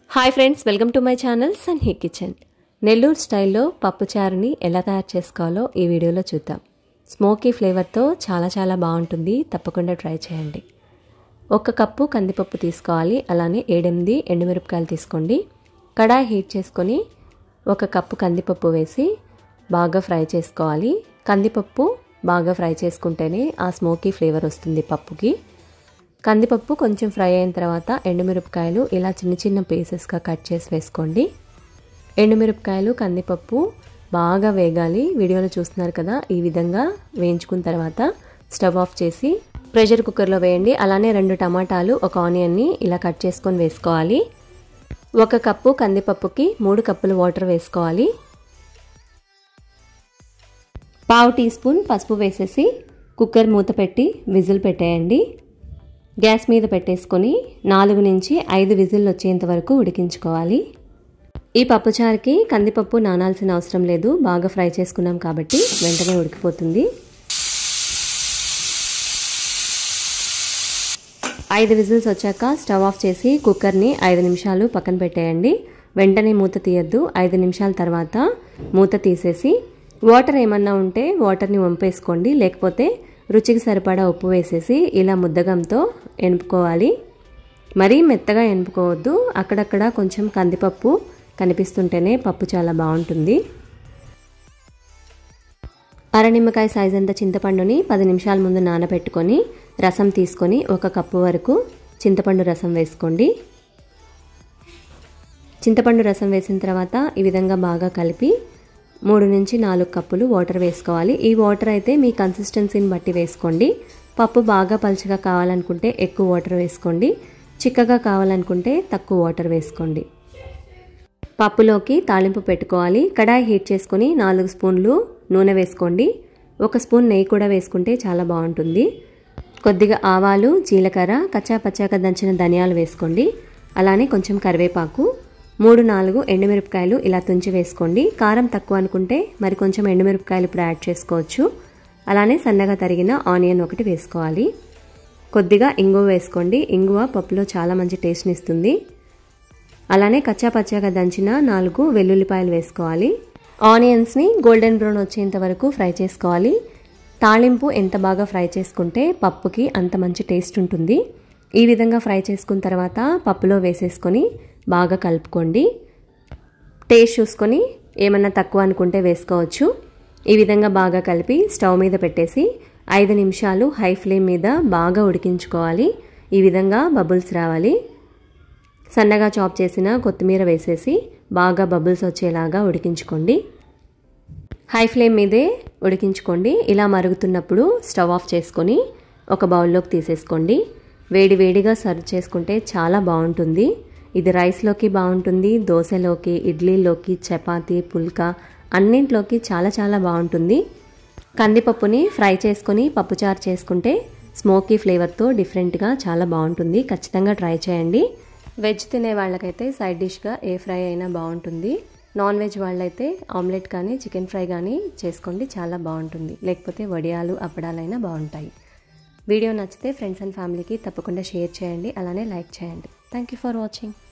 hi friends welcome to my channel Sanhi kitchen Nellore స్టైల్లో పప్పుచారుని ఎలా తయారు చేసుకోవాలో ఈ వీడియోలో చూద్దాం స్మోకీ ఫ్లేవర్తో చాలా చాలా బాగుంటుంది తప్పకుండా ట్రై చేయండి ఒక కప్పు కందిపప్పు తీసుకోవాలి అలానే ఏడెనిమిది ఎండుమిరపకాయలు తీసుకోండి కడాయి హీట్ చేసుకొని ఒక కప్పు కందిపప్పు వేసి బాగా ఫ్రై చేసుకోవాలి కందిపప్పు బాగా ఫ్రై చేసుకుంటేనే ఆ స్మోకీ ఫ్లేవర్ వస్తుంది పప్పుకి కందిపప్పు కొంచెం ఫ్రై అయిన తర్వాత ఎండుమిరపకాయలు ఇలా చిన్న చిన్న పీసెస్గా కట్ చేసి వేసుకోండి ఎండుమిరపకాయలు కందిపప్పు బాగా వేగాలి వీడియోలో చూస్తున్నారు కదా ఈ విధంగా వేయించుకున్న తర్వాత స్టవ్ ఆఫ్ చేసి ప్రెషర్ కుక్కర్లో వేయండి అలానే రెండు టమాటాలు ఒక ఆనియన్ని ఇలా కట్ చేసుకొని వేసుకోవాలి ఒక కప్పు కందిపప్పుకి మూడు కప్పులు వాటర్ వేసుకోవాలి పావు టీ స్పూన్ పసుపు వేసేసి కుక్కర్ మూత పెట్టి విజిల్ పెట్టేయండి గ్యాస్ మీద పెట్టేసుకొని నాలుగు నుంచి ఐదు విజిల్లు వచ్చేంత వరకు ఉడికించుకోవాలి ఈ పప్పుచారుకి కందిపప్పు నానాల్సిన అవసరం లేదు బాగా ఫ్రై చేసుకున్నాం కాబట్టి వెంటనే ఉడికిపోతుంది ఐదు విజిల్స్ వచ్చాక స్టవ్ ఆఫ్ చేసి కుక్కర్ని ఐదు నిమిషాలు పక్కన పెట్టేయండి వెంటనే మూత తీయద్దు ఐదు నిమిషాల తర్వాత మూత తీసేసి వాటర్ ఏమన్నా ఉంటే వాటర్ని వంపేసుకోండి లేకపోతే రుచికి సరిపడా ఉప్పు వేసేసి ఇలా ముద్దగంతో ఎనుపుకోవాలి మరీ మెత్తగా ఎనుపుకోవద్దు అక్కడక్కడ కొంచెం కందిపప్పు కనిపిస్తుంటేనే పప్పు చాలా బాగుంటుంది అర నిమ్మకాయ సైజ్ అంత చింతపండుని పది నిమిషాల ముందు నానబెట్టుకొని రసం తీసుకొని ఒక కప్పు వరకు చింతపండు రసం వేసుకోండి చింతపండు రసం వేసిన తర్వాత ఈ విధంగా బాగా కలిపి మూడు నుంచి నాలుగు కప్పులు వాటర్ వేసుకోవాలి ఈ వాటర్ అయితే మీ కన్సిస్టెన్సీని బట్టి వేసుకోండి పప్పు బాగా పలుచగా కావాలనుకుంటే ఎక్కువ వాటర్ వేసుకోండి చిక్కగా కావాలనుకుంటే తక్కువ వాటర్ వేసుకోండి పప్పులోకి తాలింపు పెట్టుకోవాలి కడాయి హీట్ చేసుకొని నాలుగు స్పూన్లు నూనె వేసుకోండి ఒక స్పూన్ నెయ్యి కూడా వేసుకుంటే చాలా బాగుంటుంది కొద్దిగా ఆవాలు జీలకర్ర కచ్చా పచ్చాక దంచిన ధనియాలు వేసుకోండి అలానే కొంచెం కరివేపాకు మూడు నాలుగు ఎండుమిరపకాయలు ఇలా తుంచి వేసుకోండి కారం తక్కువ అనుకుంటే మరి కొంచెం ఎండుమిరపకాయలు ఇప్పుడు యాడ్ చేసుకోవచ్చు అలానే సన్నగా తరిగిన ఆనియన్ ఒకటి వేసుకోవాలి కొద్దిగా ఇంగువ వేసుకోండి ఇంగువ పప్పులో చాలా మంచి టేస్ట్ని ఇస్తుంది అలానే కచ్చా పచ్చాగా దంచిన నాలుగు వెల్లుల్లిపాయలు వేసుకోవాలి ఆనియన్స్ని గోల్డెన్ బ్రౌన్ వచ్చేంత వరకు ఫ్రై చేసుకోవాలి తాళింపు ఎంత బాగా ఫ్రై చేసుకుంటే పప్పుకి అంత మంచి టేస్ట్ ఉంటుంది ఈ విధంగా ఫ్రై చేసుకున్న తర్వాత పప్పులో వేసేసుకొని బాగా కలుపుకోండి టేస్ట్ చూసుకొని ఏమన్నా తక్కువ అనుకుంటే వేసుకోవచ్చు ఈ విధంగా బాగా కలిపి స్టవ్ మీద పెట్టేసి ఐదు నిమిషాలు హై ఫ్లేమ్ మీద బాగా ఉడికించుకోవాలి ఈ విధంగా బబుల్స్ రావాలి సన్నగా చాప్ చేసిన కొత్తిమీర వేసేసి బాగా బబుల్స్ వచ్చేలాగా ఉడికించుకోండి హై ఫ్లేమ్ మీదే ఉడికించుకోండి ఇలా మరుగుతున్నప్పుడు స్టవ్ ఆఫ్ చేసుకొని ఒక బౌల్లోకి తీసేసుకోండి వేడి వేడిగా సర్వ్ చేసుకుంటే చాలా బాగుంటుంది ఇది రైస్లోకి బాగుంటుంది దోశలోకి ఇడ్లీలోకి చపాతీ పుల్కా అన్నింట్లోకి చాలా చాలా బాగుంటుంది కందిపప్పుని ఫ్రై చేసుకొని పప్పుచారు చేసుకుంటే స్మోకీ ఫ్లేవర్తో డిఫరెంట్గా చాలా బాగుంటుంది ఖచ్చితంగా ట్రై చేయండి వెజ్ తినే వాళ్ళకైతే సైడ్ డిష్గా ఏ ఫ్రై అయినా బాగుంటుంది నాన్ వెజ్ వాళ్ళైతే ఆమ్లెట్ కానీ చికెన్ ఫ్రై కానీ చేసుకోండి చాలా బాగుంటుంది లేకపోతే వడియాలు అప్పడాలైనా బాగుంటాయి వీడియో నచ్చితే ఫ్రెండ్స్ అండ్ ఫ్యామిలీకి తప్పకుండా షేర్ చేయండి అలానే లైక్ చేయండి థ్యాంక్ యూ ఫర్ వాచింగ్